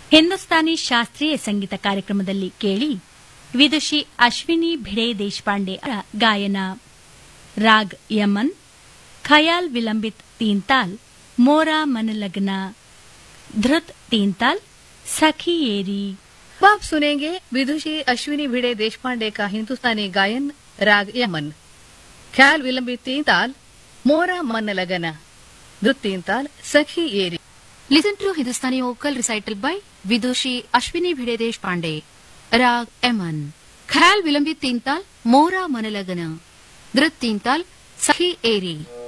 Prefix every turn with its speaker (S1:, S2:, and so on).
S1: ಹಿಂದೂಸ್ತಾನಿ ಶಾಸ್ತ್ರೀಯ ಸಂಗೀತ ಕಾರ್ಯಕ್ರಮದಲ್ಲಿ ಕೇಳಿ ವಿದುಷಿ ಅಶ್ವಿನಿ ಭಿಡೆ ದೇಶಪಾಂಡೆ ಅವರ ಗಾಯನ ರಾಗ್ ಯಮನ್ ಖಯಾಲ್ ವಿಲಂಬಿತ್ ತೀನ್ತಾಲ್ ಮೋರಾ मनलगना धृत तीनताल सखी एरी
S2: अब आप सुनेंगे विदुषी अश्विनी भिड़े देशपांडे का हिंदुस्तानी गायन राग यमन ख्याल विलंबित तीन ताल मोरा मन लगना धुत तीन ताल सखी एरी
S3: Listen to Hindustani vocal recital by Vidushi Ashwini Bhide Deshpande. Rag Eman. Khayal Vilambit Tintal, Mora Manalagana. Dhrit Tintal, Sakhi Eri.